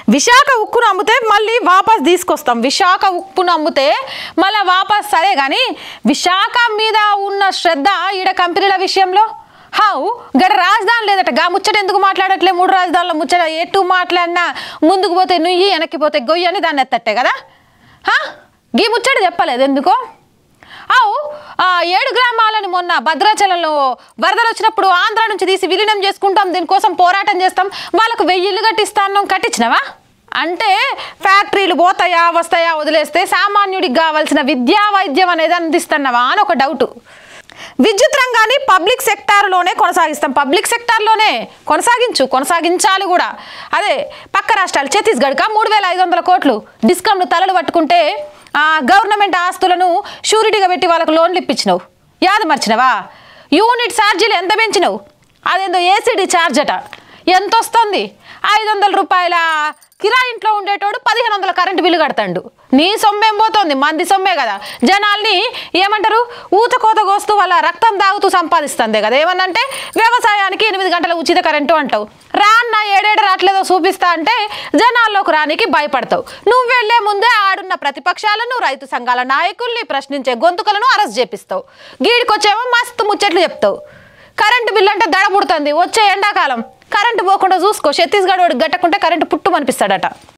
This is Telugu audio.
విశాఖ ఉక్కును అమ్మితే మళ్ళీ వాపస్ తీసుకొస్తాం విశాఖ ఉక్కును అమ్మితే మళ్ళీ వాపస్ సరే కానీ విశాఖ మీద ఉన్న శ్రద్ధ ఈడ కంపెనీల విషయంలో హౌ గడ రాజధాని లేదట గా ముచ్చట ఎందుకు మాట్లాడట్లే మూడు రాజధానుల ముచ్చట ఎటు మాట్లాడినా ముందుకు పోతే నుయ్యి వెనక్కి పోతే గొయ్యి అని దాన్ని ఎత్తట్టే కదా హా? గీ ముచ్చట చెప్పలేదు ఎందుకో అవు ఆ ఏడు గ్రామాలని మొన్న భద్రాచలంలో వరదలు వచ్చినప్పుడు ఆంధ్ర నుంచి తీసి విలీనం చేసుకుంటాం దీనికోసం పోరాటం చేస్తాం వాళ్ళకు వెయ్యి ఇల్లు కట్టిస్తాను కట్టించినవా అంటే ఫ్యాక్టరీలు పోతాయా వస్తాయా వదిలేస్తే సామాన్యుడికి కావాల్సిన విద్యా వైద్యం అనేది అందిస్తున్నావా అని ఒక డౌట్ విద్యుత్ రంగాన్ని పబ్లిక్ సెక్టార్లోనే కొనసాగిస్తాం పబ్లిక్ సెక్టార్లోనే కొనసాగించు కొనసాగించాలి కూడా అదే పక్క రాష్ట్రాలు ఛత్తీస్గఢ్కా మూడు వేల ఐదు వందల కోట్లు డిస్కమ్లు తలలు పట్టుకుంటే ఆ, గవర్నమెంట్ ఆస్తులను షూరిటీగా పెట్టి వాళ్ళకు లోన్లు ఇప్పించినావు యాద మర్చినవా యూనిట్ ఛార్జీలు ఎంత పెంచినావు అదేందో ఏసీడీ ఛార్జ్ అట ఎంత వస్తుంది ఐదు వందల రూపాయల కిరాయి ఇంట్లో ఉండేటోడు పదిహేను వందల కరెంటు బిల్లు కడతాడు నీ సొమ్మేం పోతుంది మంది సొమ్మే కదా జనాల్ని ఏమంటారు ఊత కోత కోస్తూ వాళ్ళ రక్తం తాగుతూ సంపాదిస్తుంది కదా ఏమన్నంటే వ్యవసాయానికి ఎనిమిది గంటల ఉచిత కరెంటు అంటావు రాన్న ఏడేడు రావట్లేదో చూపిస్తా అంటే జనాల్లోకి రానికి భయపడతావు నువ్వు వెళ్లే ముందే ఆడున్న ప్రతిపక్షాలను రైతు సంఘాల నాయకుల్ని ప్రశ్నించే గొంతుకలను అరెస్ట్ చేపిస్తావు గీడికొచ్చేమో మస్తు ముచ్చట్లు చెప్తావు కరెంటు బిల్లు అంటే దడ పుడుతుంది వచ్చే ఎండాకాలం కరెంటు పోకుండా చూసుకో ఛత్తీస్గఢ్ వాడు గట్టకుంటే కరెంటు పుట్టు అనిపిస్తాడట